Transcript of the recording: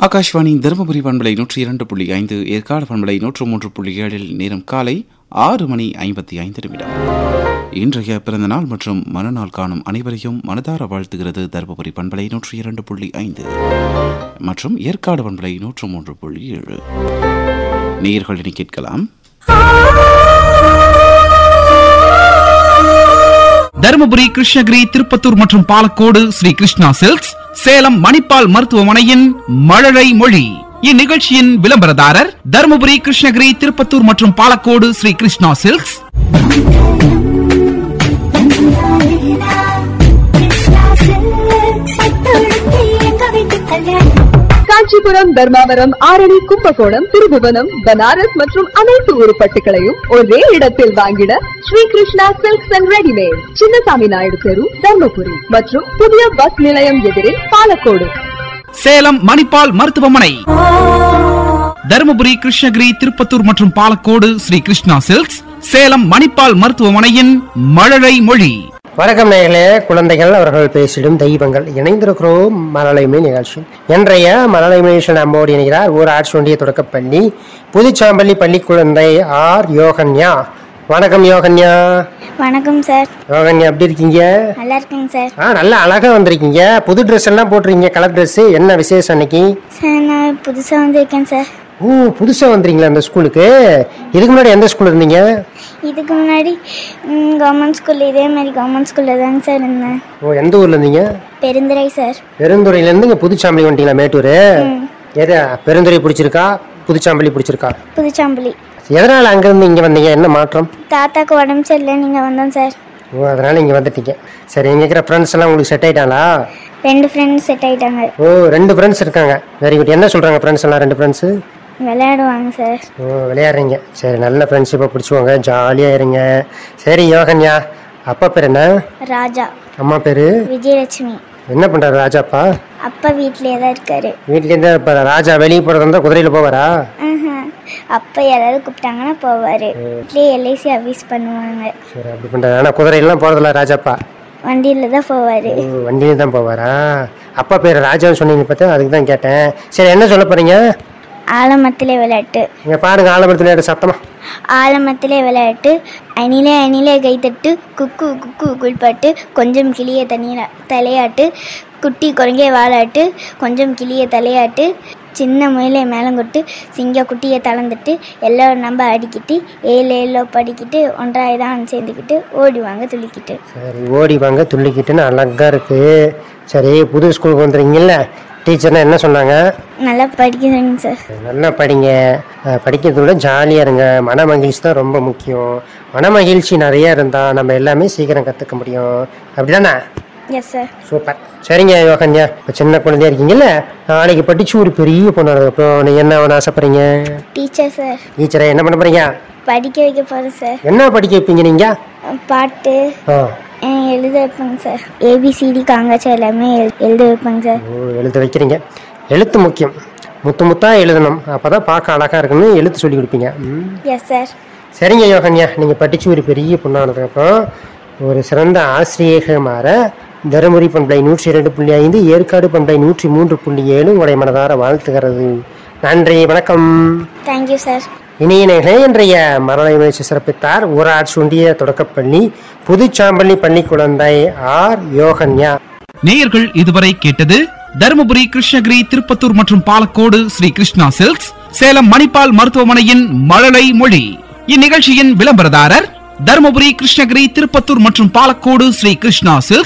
ஆகாஷ்வாணி தருமபுரி பண்பலை நூற்றி இரண்டு புள்ளி ஐந்து ஏற்காடு பண்பலை நூற்று மூன்று புள்ளி ஏழில் நேரம் காலை ஆறு மணி ஐம்பத்தி ஐந்து நிமிடம் இன்றைய பிறந்தநாள் மற்றும் மனநாள் காணும் அனைவரையும் மனதார வாழ்த்துகிறது தருமபுரி பண்பலை நூற்றி இரண்டு புள்ளி ஐந்து மற்றும் ஏற்காடு பண்பலை நூற்று மூன்று புள்ளி ஏழு நேயர்கள் இனி கேட்கலாம் தருமபுரி கிருஷ்ணகிரி திருப்பத்தூர் மற்றும் பாலக்கோடு ஸ்ரீ கிருஷ்ணா சில்க்ஸ் சேலம் மணிப்பால் மருத்துவமனையின் மழலை மொழி இந்நிகழ்ச்சியின் விளம்பரதாரர் தருமபுரி கிருஷ்ணகிரி திருப்பத்தூர் மற்றும் பாலக்கோடு ஸ்ரீ கிருஷ்ணா சில்க்ஸ் காஞ்சிபுரம் தர்மாவரம் ஆரணி கும்பகோணம் திருபுவனம் பனாரஸ் மற்றும் அனைத்து உருப்பட்டுகளையும் ஒரே இடத்தில் வாங்கிட Sri Krishna silks and readymade Chinnasamy Naidu தெரு தர்மபுரி மற்றும் புதிய பஸ் நிலையம் எதிரில் பாலக்கோடு சேலம் மணிப்பால் மருத்துவமனை தருமபுரி கிருஷ்ணகிரி திருப்பத்தூர் மற்றும் பாலக்கோடு ஸ்ரீ கிருஷ்ணா சில்க்ஸ் சேலம் மணிப்பால் மருத்துவமனையின் மழலை மொழி வணக்கம் நேயர்களே குழந்தைகள் அவர்கள் பேசிடும் தெய்வங்கள் இணைந்திருக்கிறோம் மலலைமை நிகழ்ச்சி இன்றைய மலலைமை நிகழ்ச்சியில் நம்மோடு இணைகிறார் ஊராட்சி ஒன்றிய தொடக்கப்பள்ளி புதுச்சாம்பள்ளி பள்ளி குழந்தை ஆர் யோகன்யா வணக்கம் யோகன்யா வணக்கம் சார் யோகன்யா எப்படி இருக்கீங்க நல்லா இருக்கேங்க சார் ஆ நல்லா அழகா வந்திருக்கீங்க புது ட்ரெஸ் எல்லாம் போட்டிருக்கீங்க கலர் ட்ரெஸ் என்ன விசேஷம் அன்னைக்கு சார் நான் புதுசாக வந்திருக்கேன் சார் ஓ புதுசா வந்துறீங்களா அந்த ஸ்கூலுக்கு இதுக்கு முன்னாடி எந்த ஸ்கூல் இருந்தீங்க இதுக்கு முன்னாடி கவர்மெண்ட் ஸ்கூல் இதே மாதிரி கவர்மெண்ட் ஸ்கூலில் தாங்க சார் இருந்தேன் ஓ எந்த ஊர்ல இருந்தீங்க பெருந்துறை சார் பெருந்துறையில இருந்து இங்க புதுச்சாம்பளி வந்துட்டீங்களா மேட்டூர் எது பெருந்துறை பிடிச்சிருக்கா புதுச்சாம்பளி பிடிச்சிருக்கா புதுச்சாம்பலி எதனால அங்கிருந்து இங்க வந்தீங்க என்ன மாற்றம் தாத்தாக்கு உடம்பு சரியில்லை நீங்கள் வந்தோம் சார் ஓ அதனால இங்க வந்துட்டீங்க சரி இங்க இருக்கிற ஃப்ரெண்ட்ஸ் எல்லாம் உங்களுக்கு செட் ஆயிட்டாங்களா ரெண்டு ஃப்ரெண்ட்ஸ் செட் ஆயிட்டாங்க ஓ ரெண்டு ஃப்ரெண்ட்ஸ் இருக்காங்க வெரி குட் என்ன சொல்றாங்க ஃப்ரெண்ட்ஸ் எல்லாம் ரெண்டு ஃப்ரெண்ட்ஸ் விளையாடுவாங்க சார் ஓ விளையாடுறீங்க சரி நல்ல ஃப்ரெண்ட்ஷிப்பை பிடிச்சிக்கோங்க ஜாலியா இருங்க சரி யோகன்யா அப்பா பேர் என்ன ராஜா அம்மா பேரு விஜயலட்சுமி என்ன பண்றாரு ராஜாப்பா அப்பா வீட்டிலே தான் இருக்காரு வீட்லேருந்து இப்போ ராஜா வெளியே போறதா இருந்தா குதிரையில போவாரா ஆஹா. அப்பா யாராவது கூப்பிட்டாங்கன்னா போவார் வீட்லேயே எல்ஐசி ஆஃபீஸ் பண்ணுவாங்க சரி அப்படி பண்றாரு ஆனா குதிரையெல்லாம் போறதில்ல ராஜாப்பா வண்டியில் தான் போவார் ஓ, வண்டியில தான் போவாரா அப்பா பேர் ராஜான்னு சொன்னீங்க பார்த்தா அதுக்கு தான் கேட்டேன் சரி என்ன சொல்ல போறீங்க ஆலமத்திலே விளையாட்டு இங்க பாருங்க ஆலமரத்துல சத்தமா ஆலமத்திலே விளையாட்டு அணிலே அணிலே கைத்தட்டு குக்கு குக்கு குள்பாட்டு கொஞ்சம் கிளிய தனியா தலையாட்டு குட்டி குரங்கே வாலாட்டு கொஞ்சம் கிளிய தலையாட்டு சின்ன முயலை மேலங்கொட்டு சிங்க குட்டியை தளர்ந்துட்டு எல்லோரும் நம்ம அடிக்கிட்டு ஏழு ஏழோ படிக்கிட்டு ஒன்றாய் தான் சேர்ந்துக்கிட்டு ஓடிவாங்க துள்ளிக்கிட்டு சரி ஓடி வாங்க துள்ளிக்கிட்டுன்னு அழகா இருக்கு சரி புது ஸ்கூலுக்கு வந்துறீங்கல்ல டீச்சர்னா என்ன சொன்னாங்க நல்லா படிக்கிறேங்க சார் நல்லா படிங்க அஹ், படிக்கிறத விட ஜாலியாக இருங்க மன மகிழ்ச்சி தான் ரொம்ப முக்கியம் மன மகிழ்ச்சி நிறைய இருந்தால் நம்ம எல்லாமே சீக்கிரம் கற்றுக்க முடியும் அப்படிதானே எஸ் சார் சூப்பர் சரிங்க யோகன்யா இப்போ சின்ன குழந்தையா இருக்கீங்கல்ல நாளைக்கு படிச்சு ஒரு பெரிய பொண்ணு அப்புறம் நீங்க என்ன ஆகணும்னு ஆசைப்படுறீங்க டீச்சர் சார் டீச்சரை என்ன பண்ண போறீங்க படிக்க வைக்க போகிறேன் சார் என்ன படிக்க வைப்பீங்க நீங்க பாட்டு ஆ அஹ் எழுத வைப்பேங்க சார் ஏபிசிடி காங்காச்சா எல்லாமே எழு- எழுத வைப்பேங்க சார் ஓ எழுத வைக்கிறீங்க எழுத்து முக்கியம் முத்து முத்தா எழுதணும் அப்பதான் பார்க்க அழகா இருக்குன்னு எழுத்து சொல்லி கொடுப்பீங்க ம். எஸ் சார் சரிங்க யோகன்யா நீங்க படிச்சு ஒரு பெரிய பொண்ணானதுக்கப்புறம் ஒரு சிறந்த ஆசிரியக மாற தருமபுரி பண்பலை நூற்றி இரண்டு புள்ளி ஐந்து ஏற்காடு பண்பலை நூற்றி மூன்று புள்ளி ஏழு உங்களுடைய மனதார வாழ்த்துகிறது நன்றி வணக்கம் தேங்க்யூ சார் இனிய நேர்களே இன்றைய மரலை முயற்சி சிறப்பித்தார் ஊராட்சி ஒன்றிய தொடக்கப்பள்ளி புதுச்சாம்பள்ளி பள்ளி குழந்தை ஆர் யோகன்யா நேயர்கள் இதுவரை கேட்டது தருமபுரி கிருஷ்ணகிரி திருப்பத்தூர் மற்றும் பாலக்கோடு ஸ்ரீ கிருஷ்ணா சில்க்ஸ் சேலம் மணிப்பால் மருத்துவமனையின் மழலை மொழி இந்நிகழ்ச்சியின் விளம்பரதாரர் தருமபுரி கிருஷ்ணகிரி திருப்பத்தூர் மற்றும் பாலக்கோடு ஸ்ரீ கிருஷ்ணா சில்க்ஸ்